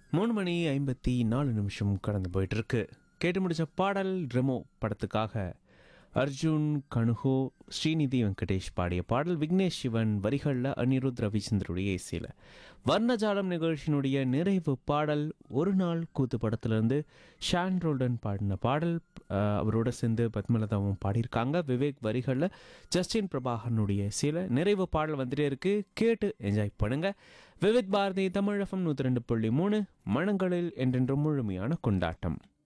மூணு மணி ஐம்பத்தி நாலு நிமிஷம் கடந்து போயிட்டு இருக்கு கேட்டு முடிச்ச பாடல் ரெமோ படத்துக்காக அர்ஜுன் கணுகோ ஸ்ரீநிதி வெங்கடேஷ் பாடிய பாடல் விக்னேஷ் சிவன் வரிகளில் அனிருத் ரவிச்சந்திருடைய இசையில் வர்ணஜாலம் நிகழ்ச்சியினுடைய நிறைவு பாடல் ஒரு நாள் கூத்து படத்திலிருந்து ஷான் ரோல்டன் பாடின பாடல் அஹ், அவரோட சேர்ந்து பத்மலதாவும் பாடியிருக்காங்க விவேக் வரிகளில் ஜஸ்டின் பிரபாகரனுடைய இசையில் நிறைவு பாடல் வந்துட்டே இருக்கு கேட்டு என்ஜாய் பண்ணுங்க விவித் பாரதி தமிழ் எஃப்எம் நூற்றி ரெண்டு புள்ளி மூணு மனங்களில் என்றென்றும் முழுமையான கொண்டாட்டம்